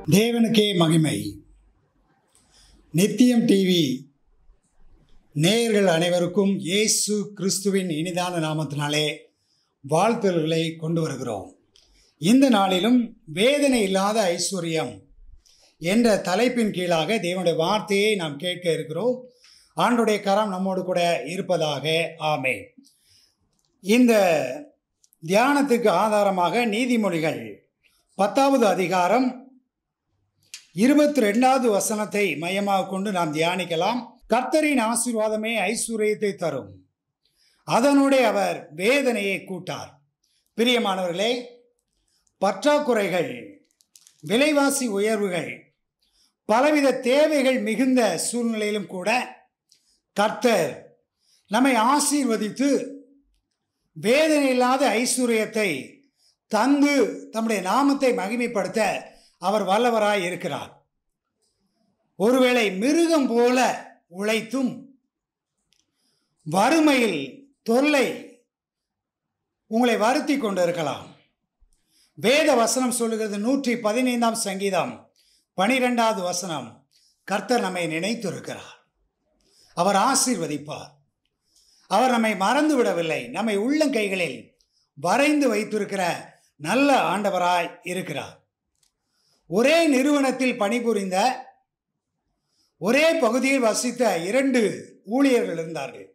தேவனுக்கே மகிமை நித்தியம் டிவி நேயர்கள் அனைவருக்கும் இயேசு கிறிஸ்துவின் இனிதான நாமத்தினாலே வாழ்த்துதல்களை கொண்டு வருகிறோம் இந்த நாளிலும் வேதனை இல்லாத ஐஸ்வர்யம் என்ற தலைப்பின் கீழாக தேவனுடைய வார்த்தையை நாம் கேட்க இருக்கிறோம் ஆண்டுடைய கரம் நம்மோடு கூட இருப்பதாக ஆமே இந்த தியானத்துக்கு ஆதாரமாக நீதிமொழிகள் பத்தாவது அதிகாரம் இருபத்தி ரெண்டாவது வசனத்தை மையமாக கொண்டு நாம் தியானிக்கலாம் கர்த்தரின் ஆசீர்வாதமே ஐஸ்வர்யத்தை தரும் அதனுடைய அவர் வேதனையை கூட்டார் பிரியமானவர்களே பற்றாக்குறைகள் விலைவாசி உயர்வுகள் பலவித தேவைகள் மிகுந்த சூழ்நிலையிலும் கூட கர்த்தர் நம்மை ஆசீர்வதித்து வேதனை இல்லாத ஐஸ்வர்யத்தை தந்து தம்முடைய நாமத்தை மகிமைப்படுத்த அவர் வல்லவராய் இருக்கிறார் ஒருவேளை மிருகம் போல உழைத்தும் வறுமையில் தொல்லை உங்களை வருத்தி கொண்டிருக்கலாம் வேத வசனம் சொல்லுகிறது நூற்றி பதினைந்தாம் சங்கீதம் பனிரெண்டாவது வசனம் கர்த்தர் நம்மை நினைத்திருக்கிறார் அவர் ஆசீர்வதிப்பார் அவர் நம்மை மறந்து விடவில்லை நம்மை உள்ளங்கைகளில் வரைந்து வைத்திருக்கிற நல்ல ஆண்டவராய் இருக்கிறார் ஒரே நிறுவனத்தில் பணிபுரிந்த ஒரே பகுதியில் வசித்த இரண்டு ஊழியர்கள் இருந்தார்கள்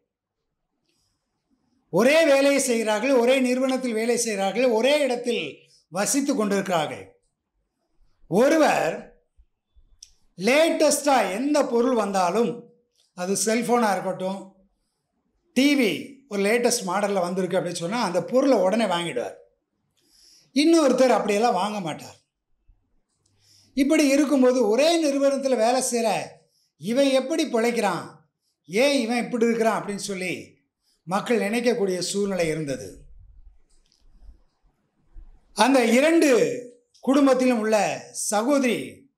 ஒரே வேலையை செய்கிறார்கள் ஒரே நிறுவனத்தில் வேலை செய்கிறார்கள் ஒரே இடத்தில் வசித்து கொண்டிருக்கிறார்கள் ஒருவர் லேட்டஸ்டாக எந்த பொருள் வந்தாலும் அது செல்ஃபோனாக இருக்கட்டும் டிவி ஒரு லேட்டஸ்ட் மாடலில் வந்திருக்கு அப்படின்னு சொன்னால் அந்த பொருளை உடனே வாங்கிடுவார் இன்னொருத்தர் அப்படியெல்லாம் வாங்க மாட்டார் இப்படி இருக்கும்போது ஒரே நிறுவனத்தில் வேலை செய்கிற இவன் எப்படி பிழைக்கிறான் ஏன் இவன் இப்படி இருக்கிறான் அப்படின்னு சொல்லி மக்கள் நினைக்கக்கூடிய சூழ்நிலை இருந்தது அந்த இரண்டு குடும்பத்திலும் உள்ள சகோதரி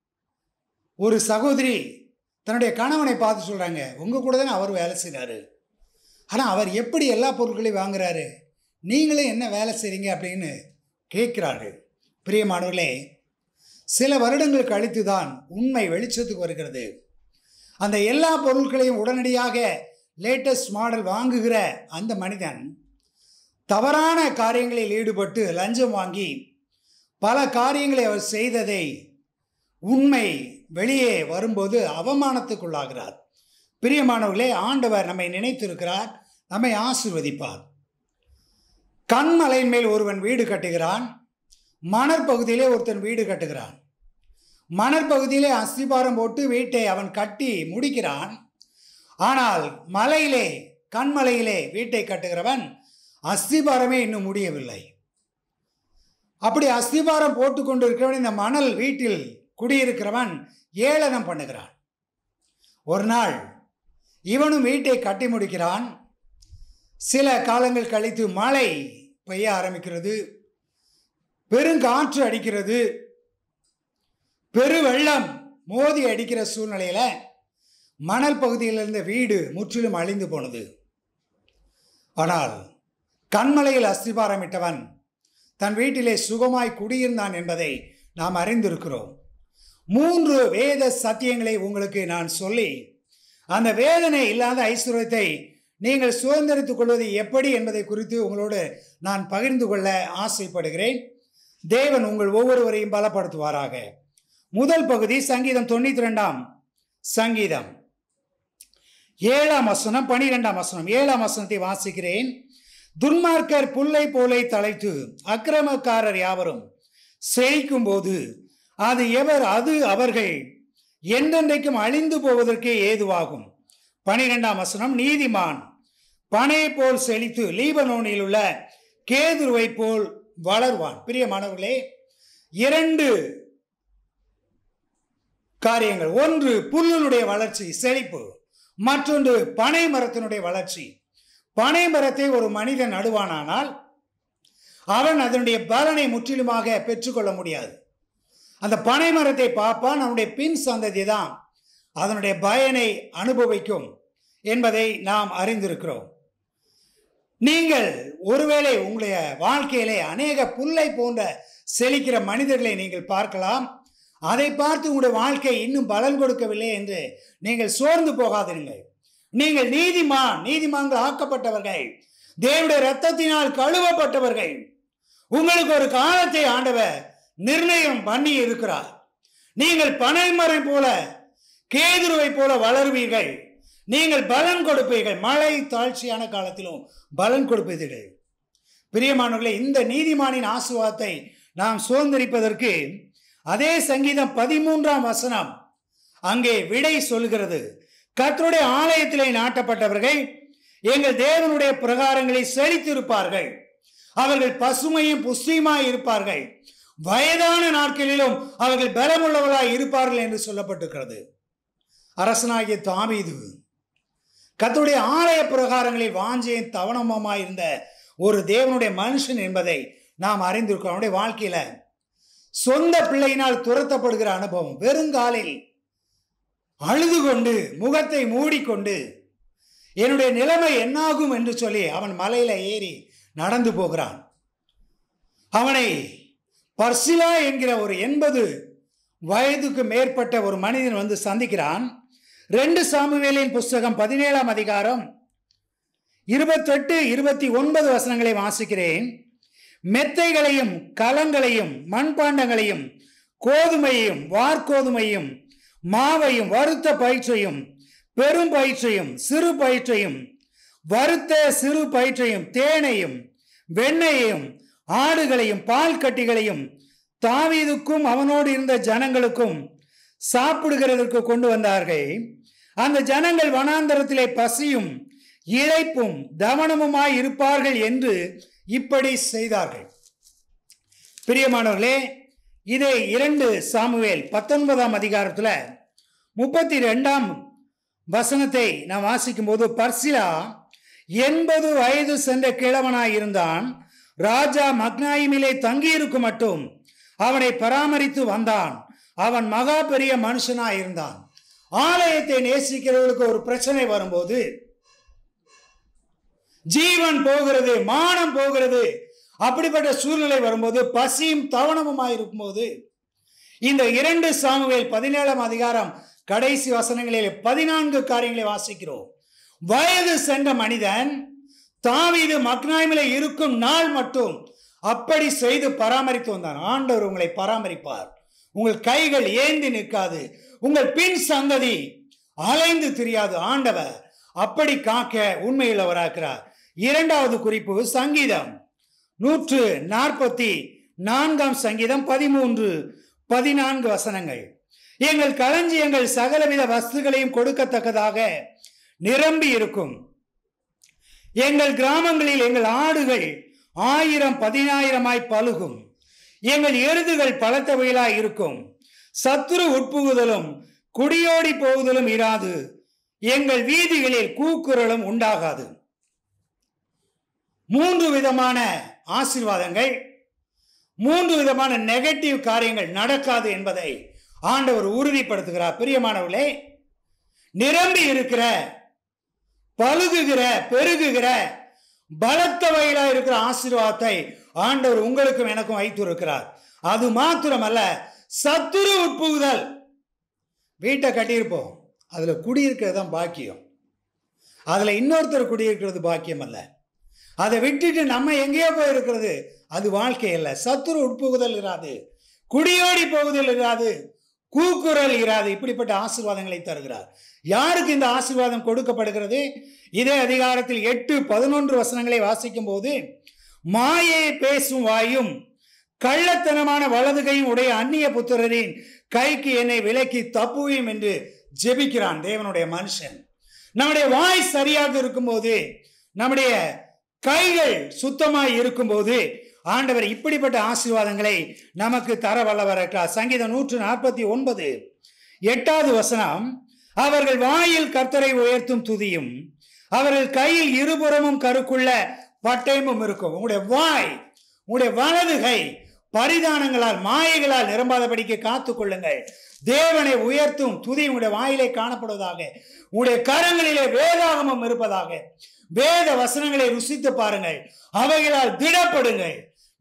ஒரு சகோதரி தன்னுடைய கணவனை பார்த்து சொல்கிறாங்க உங்கள் கூட தானே அவர் வேலை செய்கிறாரு ஆனால் அவர் எப்படி எல்லா பொருட்களையும் வாங்குறாரு நீங்களே என்ன வேலை செய்கிறீங்க அப்படின்னு கேட்கிறார்கள் பிரியமானவர்களே சில வருடங்கள் கழித்து தான் உண்மை வெளிச்சத்துக்கு வருகிறது அந்த எல்லா பொருட்களையும் உடனடியாக லேட்டஸ்ட் மாடல் வாங்குகிற அந்த மனிதன் தவறான காரியங்களில் ஈடுபட்டு லஞ்சம் வாங்கி பல காரியங்களை அவர் செய்ததை உண்மை வெளியே வரும்போது அவமானத்துக்குள்ளாகிறார் பிரியமானவர்களே ஆண்டவர் நம்மை நினைத்திருக்கிறார் நம்மை ஆசிர்வதிப்பார் கண்மலையின் மேல் ஒருவன் வீடு கட்டுகிறான் மணற்பகுதியிலே ஒருத்தன் வீடு கட்டுகிறான் மணற்பகுதியிலே அஸ்திபாரம் போட்டு வீட்டை அவன் கட்டி முடிக்கிறான் ஆனால் மலையிலே கண்மலையிலே வீட்டை கட்டுகிறவன் அஸ்திபாரமே இன்னும் முடியவில்லை அப்படி அஸ்திபாரம் போட்டு கொண்டு இருக்கிறவன் இந்த மணல் வீட்டில் குடியிருக்கிறவன் ஏளனம் பண்ணுகிறான் ஒரு நாள் இவனும் வீட்டை கட்டி முடிக்கிறான் சில காலங்கள் கழித்து மழை பெய்ய ஆரம்பிக்கிறது பெருங்காற்று அடிக்கிறது பெருவெள்ளம் மோதி அடிக்கிற சூழ்நிலையில் மணல் பகுதியில் இருந்த வீடு முற்றிலும் அழிந்து போனது ஆனால் கண்மலையில் அஸ்திபாரமிட்டவன் தன் வீட்டிலே சுகமாய் குடியிருந்தான் என்பதை நாம் அறிந்திருக்கிறோம் மூன்று வேத சத்தியங்களை உங்களுக்கு நான் சொல்லி அந்த வேதனை இல்லாத ஐஸ்வர்யத்தை நீங்கள் சுதந்திரித்துக் கொள்வது எப்படி என்பதை குறித்து உங்களோடு நான் பகிர்ந்து கொள்ள ஆசைப்படுகிறேன் தேவன் உங்கள் ஒவ்வொருவரையும் பலப்படுத்துவாராக முதல் பகுதி சங்கீதம் தொண்ணூத்தி ரெண்டாம் சங்கீதம் ஏழாம் வசனம் பனிரெண்டாம் வசனம் ஏழாம் வசனத்தை வாசிக்கிறேன் துன்மார்க்கர் புல்லை போலை தலைத்து அக்கிரமக்காரர் யாவரும் செழிக்கும் போது அது எவர் அது அவர்கள் என்றென்றைக்கும் அழிந்து போவதற்கே ஏதுவாகும் பனிரெண்டாம் வசனம் நீதிமான் பனை போல் செழித்து லீபனோனில் உள்ள கேதுருவை போல் வளர்வான் பிரியமானவர்களே இரண்டு காரியங்கள் ஒன்று புல்லினுடைய வளர்ச்சி செழிப்பு மற்றொன்று பனை மரத்தினுடைய வளர்ச்சி பனை மரத்தை ஒரு மனிதன் நடுவானானால் அவன் அதனுடைய பலனை முற்றிலுமாக பெற்றுக்கொள்ள முடியாது அந்த பனை மரத்தை பார்ப்பான் அவனுடைய பின் சந்ததி தான் அதனுடைய பயனை அனுபவிக்கும் என்பதை நாம் அறிந்திருக்கிறோம் நீங்கள் ஒருவேளை உங்களுடைய வாழ்க்கையிலே அநேக புல்லை போன்ற செழிக்கிற மனிதர்களை நீங்கள் பார்க்கலாம் அதை பார்த்து உங்களுடைய வாழ்க்கை இன்னும் பலன் கொடுக்கவில்லை என்று நீங்கள் சோர்ந்து போகாதிருங்கள் நீங்கள் நீதிமான் நீதிமான்கள் ஆக்கப்பட்டவர்கள் தேவனுடைய ரத்தத்தினால் கழுவப்பட்டவர்கள் உங்களுக்கு ஒரு காலத்தை ஆண்டவர் நிர்ணயம் பண்ணி இருக்கிறார் நீங்கள் பனைமரம் போல கேதுருவை போல வளருவீர்கள் நீங்கள் பலன் கொடுப்பீர்கள் மழை தாழ்ச்சியான காலத்திலும் பலன் கொடுப்பீர்கள் பிரியமானவர்களே இந்த நீதிமானின் ஆசுவாத்தை நாம் சுதந்திரிப்பதற்கு அதே சங்கீதம் பதிமூன்றாம் வசனம் அங்கே விடை சொல்கிறது கர்த்தருடைய ஆலயத்திலே நாட்டப்பட்டவர்கள் எங்கள் தேவனுடைய பிரகாரங்களை செழித்திருப்பார்கள் அவர்கள் பசுமையும் புஷ்டியுமாய் இருப்பார்கள் வயதான நாட்களிலும் அவர்கள் பலமுள்ளவர்களாய் இருப்பார்கள் என்று சொல்லப்பட்டிருக்கிறது அரசனாகிய தாவீது கர்த்தருடைய ஆலய பிரகாரங்களில் வாஞ்சையும் தவணமுமாய் இருந்த ஒரு தேவனுடைய மனுஷன் என்பதை நாம் அறிந்திருக்கிறோம் அவனுடைய வாழ்க்கையில சொந்த பிள்ளையினால் துரத்தப்படுகிற அனுபவம் வெறுங்காலில் அழுது கொண்டு முகத்தை மூடிக்கொண்டு என்னுடைய நிலைமை என்னாகும் என்று சொல்லி அவன் மலையில ஏறி நடந்து போகிறான் அவனை பர்சிலா என்கிற ஒரு எண்பது வயதுக்கு மேற்பட்ட ஒரு மனிதன் வந்து சந்திக்கிறான் ரெண்டு சாமுவேலின் புஸ்தகம் பதினேழாம் அதிகாரம் இருபத்தெட்டு இருபத்தி ஒன்பது வசனங்களை வாசிக்கிறேன் மெத்தைகளையும் கலங்களையும் மண்பாண்டங்களையும் கோதுமையையும் வார்கோதுமையும் மாவையும் வறுத்த பயிற்சையும் பெரும் பயிற்சையும் சிறு பயிற்சையும் வறுத்த சிறு பயிற்சையும் தேனையும் வெண்ணெயையும் ஆடுகளையும் பால் கட்டிகளையும் தாவீதுக்கும் அவனோடு இருந்த ஜனங்களுக்கும் சாப்பிடுகிறதற்கு கொண்டு வந்தார்கள் அந்த ஜனங்கள் வனாந்தரத்திலே பசியும் இழைப்பும் தவனமுமாய் இருப்பார்கள் என்று இப்படி செய்தார்கள் பிரியமானவர்களே இதை இரண்டு சாமுவேல் பத்தொன்பதாம் அதிகாரத்துல முப்பத்தி ரெண்டாம் வசனத்தை நாம் வாசிக்கும் போது பர்சிலா எண்பது வயது சென்ற கிழவனாய் இருந்தான் ராஜா மக்னாயிமிலே தங்கியிருக்கும் மட்டும் அவனை பராமரித்து வந்தான் அவன் மகா பெரிய மனுஷனாய் இருந்தான் ஆலயத்தை நேசிக்கிறவர்களுக்கு ஒரு பிரச்சனை வரும்போது ஜீவன் போகிறது மானம் போகிறது அப்படிப்பட்ட சூழ்நிலை வரும்போது பசியும் தவணமுமாய் இருக்கும்போது இந்த இரண்டு சாமுவேல் பதினேழாம் அதிகாரம் கடைசி வசனங்களில் பதினான்கு காரியங்களை வாசிக்கிறோம் வயது சென்ற மனிதன் தாவீது மக்னாய்மில இருக்கும் நாள் மட்டும் அப்படி செய்து பராமரித்து வந்தான் ஆண்டவர் உங்களை பராமரிப்பார் உங்கள் கைகள் ஏந்தி நிற்காது உங்கள் பின் சந்ததி அலைந்து தெரியாது ஆண்டவர் அப்படி காக்க உண்மையுள்ளவராக்கிறார் இரண்டாவது குறிப்பு சங்கீதம் நூற்று நாற்பத்தி நான்காம் சங்கீதம் பதிமூன்று பதினான்கு வசனங்கள் எங்கள் களஞ்சியங்கள் சகலவித வஸ்துகளையும் கொடுக்கத்தக்கதாக நிரம்பி இருக்கும் எங்கள் கிராமங்களில் எங்கள் ஆடுகள் ஆயிரம் பதினாயிரமாய் பழுகும் எங்கள் எருதுகள் பலத்தவைகளாய் இருக்கும் சத்துரு உட்புகுதலும் குடியோடி போகுதலும் இராது எங்கள் வீதிகளில் கூக்குரலும் உண்டாகாது மூன்று விதமான ஆசீர்வாதங்கள் மூன்று விதமான நெகட்டிவ் காரியங்கள் நடக்காது என்பதை ஆண்டவர் உறுதிப்படுத்துகிறார் பிரியமானவர்களே நிரம்பி இருக்கிற பழுகுகிற பெருகுகிற பலத்த வகையிலா இருக்கிற ஆசீர்வாதத்தை ஆண்டவர் உங்களுக்கும் எனக்கும் வைத்திருக்கிறார் அது மாத்திரமல்ல சத்துரு உட்புகுதல் வீட்டை கட்டியிருப்போம் அதுல குடியிருக்கிறது தான் பாக்கியம் அதுல இன்னொருத்தர் குடியிருக்கிறது பாக்கியம் அல்ல அதை விட்டுட்டு நம்ம எங்கேயோ போயிருக்கிறது அது வாழ்க்கை அல்ல சத்துரு உட்புகுதல் இராது குடியோடி போகுதல் இராது கூக்குரல் இராது இப்படிப்பட்ட ஆசீர்வாதங்களை தருகிறார் யாருக்கு இந்த ஆசீர்வாதம் கொடுக்கப்படுகிறது இதே அதிகாரத்தில் எட்டு பதினொன்று வசனங்களை வாசிக்கும் போது மாயை பேசும் வாயும் கள்ளத்தனமான வலதுகையும் உடைய அந்நிய புத்திரரின் கைக்கு என்னை விலக்கி தப்புவேன் என்று ஜெபிக்கிறான் தேவனுடைய மனுஷன் நம்முடைய வாய் சரியாக இருக்கும்போது நம்முடைய கைகள் சுத்தமாய் இருக்கும்போது ஆண்டவர் இப்படிப்பட்ட ஆசீர்வாதங்களை நமக்கு தர வல்லவர் இருக்கிறார் சங்கீதம் நூற்று நாற்பத்தி ஒன்பது எட்டாவது வசனம் அவர்கள் வாயில் கர்த்தரை உயர்த்தும் துதியும் அவர்கள் கையில் இருபுறமும் கருக்குள்ள பட்டயமும் இருக்கும் உங்களுடைய வாய் உங்களுடைய வலதுகை பரிதானங்களால் மாயைகளால் நிரம்பாதபடிக்கு காத்துக் கொள்ளுங்கள் தேவனை உயர்த்தும் துதி உங்களுடைய வாயிலே காணப்படுவதாக உங்களுடைய கரங்களிலே வேதாகமம் இருப்பதாக வேத வசனங்களை ருசித்து பாருங்கள் அவைகளால் திடப்படுங்கள்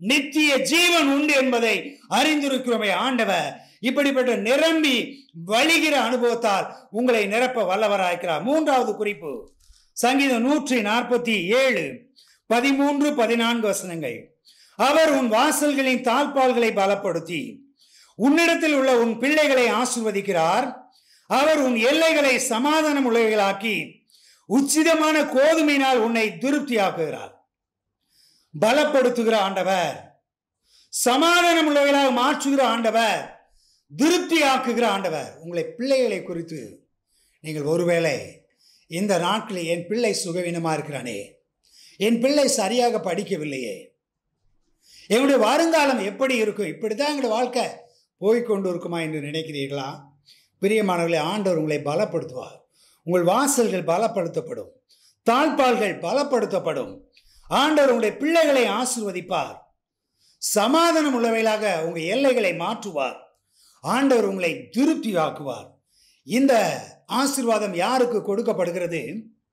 நித்திய ஜீவன் உண்டு என்பதை அறிந்திருக்கிறோமே ஆண்டவர் இப்படிப்பட்ட நிரம்பி வழிகிற அனுபவத்தால் உங்களை நிரப்ப வல்லவராயிருக்கிறார் மூன்றாவது குறிப்பு சங்கீதம் நூற்றி நாற்பத்தி ஏழு பதிமூன்று பதினான்கு வசனங்கள் அவர் உன் வாசல்களின் தாழ்பால்களை பலப்படுத்தி உன்னிடத்தில் உள்ள உன் பிள்ளைகளை ஆசிர்வதிக்கிறார் அவர் உன் எல்லைகளை சமாதானம் உள்ளவைகளாக்கி உச்சிதமான கோதுமையினால் உன்னை திருப்தியாக்குகிறார் பலப்படுத்துகிற ஆண்டவர் சமாதானம் உள்ளவைகளாக மாற்றுகிற ஆண்டவர் திருப்தியாக்குகிற ஆண்டவர் உங்களை பிள்ளைகளை குறித்து நீங்கள் ஒருவேளை இந்த நாட்களில் என் பிள்ளை சுகவீனமாக இருக்கிறானே என் பிள்ளை சரியாக படிக்கவில்லையே என்னுடைய வருங்காலம் எப்படி இருக்கும் இப்படித்தான் எங்களுடைய வாழ்க்கை போய்கொண்டு இருக்குமா என்று நினைக்கிறீர்களா பிரியமானவர்களை ஆண்டவர் உங்களை பலப்படுத்துவார் உங்கள் வாசல்கள் பலப்படுத்தப்படும் தாழ்பால்கள் பலப்படுத்தப்படும் ஆண்டவர் உங்களுடைய பிள்ளைகளை ஆசிர்வதிப்பார் சமாதானம் உள்ளவைகளாக உங்கள் எல்லைகளை மாற்றுவார் ஆண்டவர் உங்களை திருப்தியாக்குவார் இந்த ஆசிர்வாதம் யாருக்கு கொடுக்கப்படுகிறது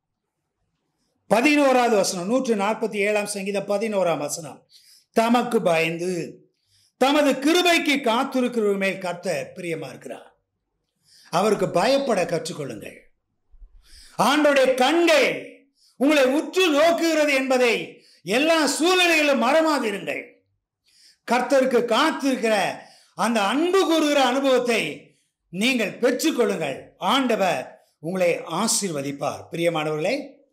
பதினோராவது வசனம் நூற்று நாற்பத்தி ஏழாம் சங்கீதம் பதினோராம் வசனம் தமக்கு பயந்து தமது கிருபைக்கு காத்திருக்கிற மேல் கர்த்தர் பிரியமா இருக்கிறார் அவருக்கு பயப்பட கற்றுக்கொள்ளுங்கள் ஆண்டோடைய கண்கள் உங்களை உற்று நோக்குகிறது என்பதை எல்லா சூழ்நிலைகளிலும் மறமாதிருங்கள் கர்த்தருக்கு காத்திருக்கிற அந்த அன்பு கூறுகிற அனுபவத்தை நீங்கள் பெற்றுக்கொள்ளுங்கள் ஆண்டவர் உங்களை ஆசீர்வதிப்பார் பிரியமானவர்களே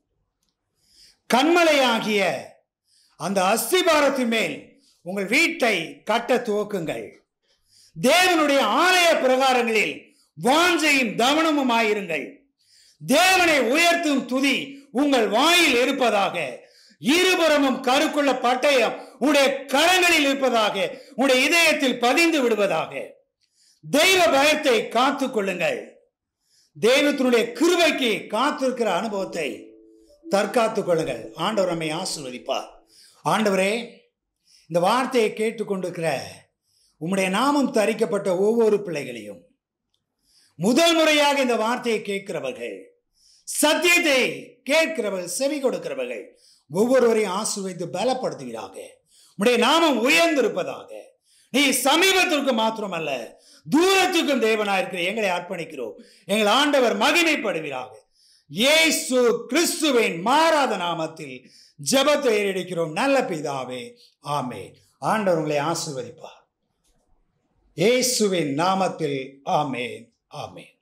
கண்மலையாகிய அந்த அஸ்திபாரத்தின் மேல் உங்கள் வீட்டை கட்ட துவக்குங்கள் தேவனுடைய ஆலய பிரகாரங்களில் வாஞ்சையும் கவனமுமாயிருங்கள் தேவனை உயர்த்தும் துதி உங்கள் வாயில் இருப்பதாக இருபுறமும் கருக்குள்ள பட்டயம் உடைய கரங்களில் இருப்பதாக உடைய இதயத்தில் பதிந்து விடுவதாக தெய்வ பயத்தை காத்து கொள்ளுங்கள் தெய்வத்தினுடைய கிருபைக்கு காத்திருக்கிற அனுபவத்தை தற்காத்துக் கொள்ளுங்கள் ஆண்டவர் நம்மை ஆசீர்வதிப்பார் ஆண்டவரே இந்த வார்த்தையை கேட்டுக்கொண்டிருக்கிற உம்முடைய நாமம் தரிக்கப்பட்ட ஒவ்வொரு பிள்ளைகளையும் முதல் முறையாக இந்த வார்த்தையை கேட்கிறவர்கள் சத்தியத்தை கேட்கிறவர்கள் செவி கொடுக்கிறவர்கள் ஒவ்வொருவரையும் ஆசீர்வதித்து பலப்படுத்துவீராக உடைய நாமம் உயர்ந்திருப்பதாக நீ சமீபத்திற்கு மாத்திரமல்ல தூரத்துக்கும் தேவனாயிருக்கிற எங்களை அர்ப்பணிக்கிறோம் எங்கள் ஆண்டவர் மகிமைப்படுவீராக இயேசு கிறிஸ்துவின் மாறாத நாமத்தில் ஜெபத்தை ஏறெடுக்கிறோம் நல்ல பிதாவே ஆமே ஆண்டவர் உங்களை ஆசீர்வதிப்பார் இயேசுவின் நாமத்தில் ஆமே ஆமே